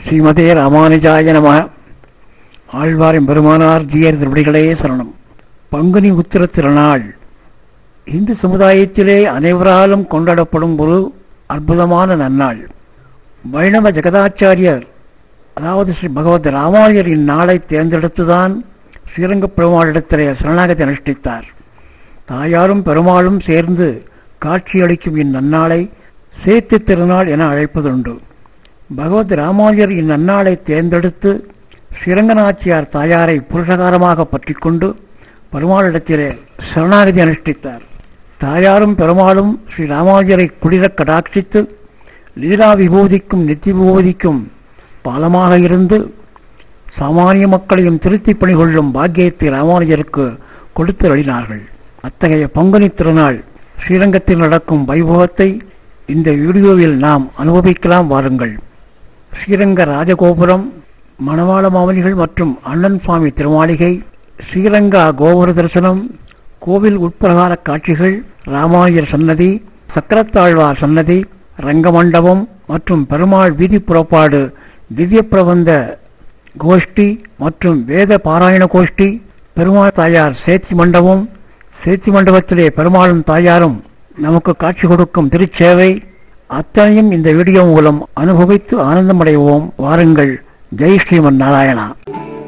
ஸ்ரீமதே ராமானுஜாய நம ஆழ்வாரின் பெருமானார் ஜியர் திருவடிகளே சரணம் பங்குனி உத்திர திருநாள் இந்து சமுதாயத்திலே அனைவராலும் கொண்டாடப்படும் ஒரு அற்புதமான நன்னாள் வைணவ ஜெகதாச்சாரியர் அதாவது ஸ்ரீ பகவத் ராமானுஜர் இந்நாளை தேர்ந்தெடுத்துதான் ஸ்ரீரங்கப் பெருமாளிடத்திலே சரணாகதி அனுஷ்டித்தார் தாயாரும் பெருமாளும் சேர்ந்து காட்சியளிக்கும் இந்நன்னாளை சேத்து திருநாள் என அழைப்பதுண்டு பகவத் ராமானுஜர் இந்நன்னாளை தேர்ந்தெடுத்து ஸ்ரீரங்கநாச்சியார் தாயாரை புருஷகாரமாக பற்றிக்கொண்டு பெருமாளிடத்திலே சரணாகதி அனுஷ்டித்தார் தாயாரும் பெருமாளும் ஸ்ரீ ராமானுஜரை குளிரக் கடாட்சித்து லீலா விபூதிக்கும் நித்தி விபூதிக்கும் பாலமாக இருந்து சாமானிய மக்களையும் திருத்தி பணி கொள்ளும் பாக்கியத்தை ராமானுஜருக்கு கொடுத்து அளினார்கள் அத்தகைய பங்குனி திருநாள் ஸ்ரீரங்கத்தில் நடக்கும் வைபவத்தை இந்த வீடியோவில் நாம் அனுபவிக்கலாம் வாருங்கள் ஸ்ரீரங்க ராஜகோபுரம் மணவாள மாமனிகள் மற்றும் அண்ணன் சுவாமி திருமாளிகை ஸ்ரீரங்கா கோபுர தரிசனம் கோவில் உட்பிரகார காட்சிகள் ராமானுஜர் சன்னதி சக்கரத்தாழ்வார் சன்னதி ரங்கமண்டபம் மற்றும் பெருமாள் வீதி புறப்பாடு திவ்ய பிரபந்த கோஷ்டி மற்றும் வேத பாராயண கோஷ்டி பெருமாள் தாயார் சேத்தி மண்டபம் சேத்தி மண்டபத்திலே பெருமாளும் தாயாரும் நமக்கு காட்சி கொடுக்கும் திருச்சேவை அத்தனையும் இந்த வீடியோ மூலம் அனுபவித்து ஆனந்தமடைவோம் வாருங்கள் ஜெய் ஸ்ரீமன் நாராயணா